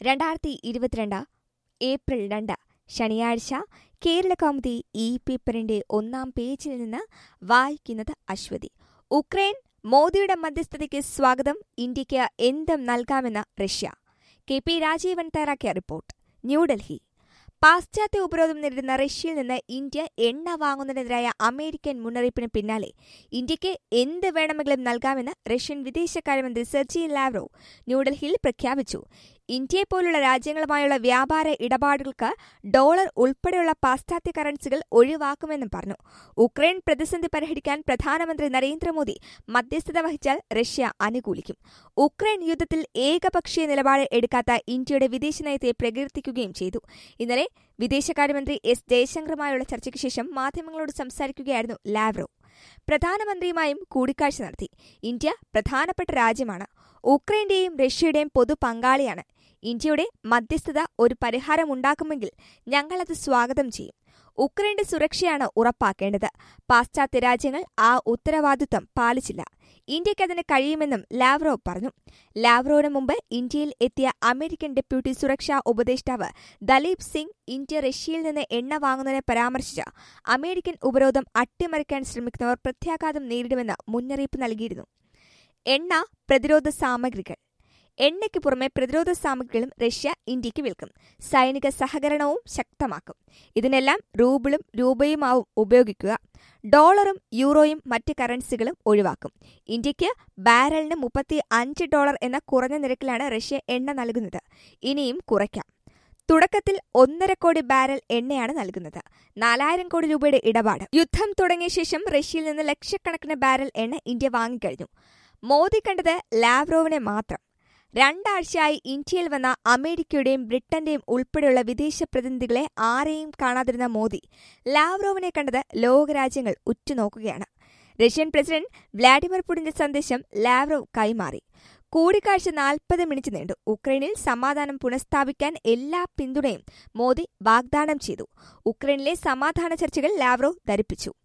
രണ്ടായിരത്തി ഇരുപത്തിരണ്ട് ഏപ്രിൽ രണ്ട് ശനിയാഴ്ച കേരള കൗമുദി ഈ പേപ്പറിന്റെ ഒന്നാം പേജിൽ നിന്ന് വായിക്കുന്നത് അശ്വതി ഉക്രൈൻ മോദിയുടെ മധ്യസ്ഥതയ്ക്ക് സ്വാഗതം ഇന്ത്യയ്ക്ക് എന്തും നൽകാമെന്ന് റഷ്യ കെ പി രാജീവൻ തയ്യാറാക്കിയ റിപ്പോർട്ട് ന്യൂഡൽഹി പാശ്ചാത്യ ഉപരോധം നേരിടുന്ന റഷ്യയിൽ നിന്ന് ഇന്ത്യ എണ്ണ വാങ്ങുന്നതിനെതിരായ അമേരിക്കൻ മുന്നറിയിപ്പിന് പിന്നാലെ ഇന്ത്യയ്ക്ക് എന്ത് വേണമെങ്കിലും നൽകാമെന്ന് റഷ്യൻ വിദേശകാര്യമന്ത്രി സെർജി ലാവ്റോവ് ന്യൂഡൽഹിയിൽ പ്രഖ്യാപിച്ചു ഇന്ത്യയെപ്പോലുള്ള രാജ്യങ്ങളുമായുള്ള വ്യാപാര ഇടപാടുകൾക്ക് ഡോളർ ഉൾപ്പെടെയുള്ള പാശ്ചാത്യ കറൻസികൾ ഒഴിവാക്കുമെന്നും പറഞ്ഞു ഉക്രൈൻ പ്രതിസന്ധി പരിഹരിക്കാൻ പ്രധാനമന്ത്രി നരേന്ദ്രമോദി മധ്യസ്ഥത വഹിച്ചാൽ റഷ്യ അനുകൂലിക്കും ഉക്രൈൻ യുദ്ധത്തിൽ ഏകപക്ഷീയ നിലപാട് എടുക്കാത്ത ഇന്ത്യയുടെ വിദേശനയത്തെ പ്രകീർത്തിക്കുകയും ചെയ്തു ഇന്നലെ വിദേശകാര്യമന്ത്രി എസ് ജയശങ്കറുമായുള്ള ചർച്ചയ്ക്ക് ശേഷം മാധ്യമങ്ങളോട് സംസാരിക്കുകയായിരുന്നു ലാവ്റോ പ്രധാനമന്ത്രിയുമായും കൂടിക്കാഴ്ച നടത്തി ഇന്ത്യ പ്രധാനപ്പെട്ട രാജ്യമാണ് ഉക്രൈന്റെയും റഷ്യയുടെയും പൊതു പങ്കാളിയാണ് ഇന്ത്യയുടെ മധ്യസ്ഥത ഒരു പരിഹാരമുണ്ടാക്കുമെങ്കിൽ ഞങ്ങളത് സ്വാഗതം ചെയ്യും ഉക്രൈന്റെ സുരക്ഷയാണ് ഉറപ്പാക്കേണ്ടത് പാശ്ചാത്യ രാജ്യങ്ങൾ ആ ഉത്തരവാദിത്വം പാലിച്ചില്ല ഇന്ത്യയ്ക്കതിന് കഴിയുമെന്നും ലാവ്റോവ് പറഞ്ഞു ലാവ്റോവിന് മുമ്പ് ഇന്ത്യയിൽ എത്തിയ അമേരിക്കൻ ഡെപ്യൂട്ടി സുരക്ഷാ ഉപദേഷ്ടാവ് ദലീപ് സിംഗ് ഇന്ത്യ റഷ്യയിൽ നിന്ന് എണ്ണ വാങ്ങുന്നതിനെ പരാമർശിച്ച അമേരിക്കൻ ഉപരോധം അട്ടിമറിക്കാൻ ശ്രമിക്കുന്നവർ പ്രത്യാഘാതം നേരിടുമെന്ന് മുന്നറിയിപ്പ് നൽകിയിരുന്നു എണ്ണ പ്രതിരോധ സാമഗ്രികൾ എണ്ണയ്ക്ക് പുറമെ പ്രതിരോധ സാമഗ്രികളും റഷ്യ ഇന്ത്യക്ക് വിൽക്കും സൈനിക സഹകരണവും ശക്തമാക്കും ഇതിനെല്ലാം റൂബിളും രൂപയുമാവും ഉപയോഗിക്കുക ഡോളറും യൂറോയും മറ്റ് കറൻസികളും ഒഴിവാക്കും ഇന്ത്യയ്ക്ക് ബാരലിന് മുപ്പത്തി അഞ്ച് ഡോളർ എന്ന കുറഞ്ഞ നിരക്കിലാണ് റഷ്യ എണ്ണ നൽകുന്നത് ഇനിയും കുറയ്ക്കാം തുടക്കത്തിൽ ഒന്നര കോടി ബാരൽ എണ്ണയാണ് നൽകുന്നത് നാലായിരം കോടി രൂപയുടെ ഇടപാട് യുദ്ധം തുടങ്ങിയ ശേഷം റഷ്യയിൽ നിന്ന് ലക്ഷക്കണക്കിന് ബാരൽ എണ്ണ ഇന്ത്യ വാങ്ങിക്കഴിഞ്ഞു മോദി കണ്ടത് ലാവ്റോവിനെ മാത്രം രണ്ടാഴ്ചയായി ഇന്ത്യയിൽ വന്ന അമേരിക്കയുടെയും ബ്രിട്ടന്റെയും ഉൾപ്പെടെയുള്ള വിദേശ പ്രതിനിധികളെ ആരെയും കാണാതിരുന്ന മോദി ലാവ്റോവിനെ കണ്ടത് ലോകരാജ്യങ്ങൾ ഉറ്റുനോക്കുകയാണ് റഷ്യൻ പ്രസിഡന്റ് വ്ളാഡിമിർ പുടിന്റെ സന്ദേശം ലാവ്റോവ് കൈമാറി കൂടിക്കാഴ്ച നാൽപ്പത് മിനിറ്റ് നീണ്ടു ഉക്രൈനിൽ സമാധാനം പുനഃസ്ഥാപിക്കാൻ എല്ലാ പിന്തുണയും മോദി വാഗ്ദാനം ചെയ്തു ഉക്രൈനിലെ സമാധാന ചർച്ചകൾ ലാവ്റോവ് ധരിപ്പിച്ചു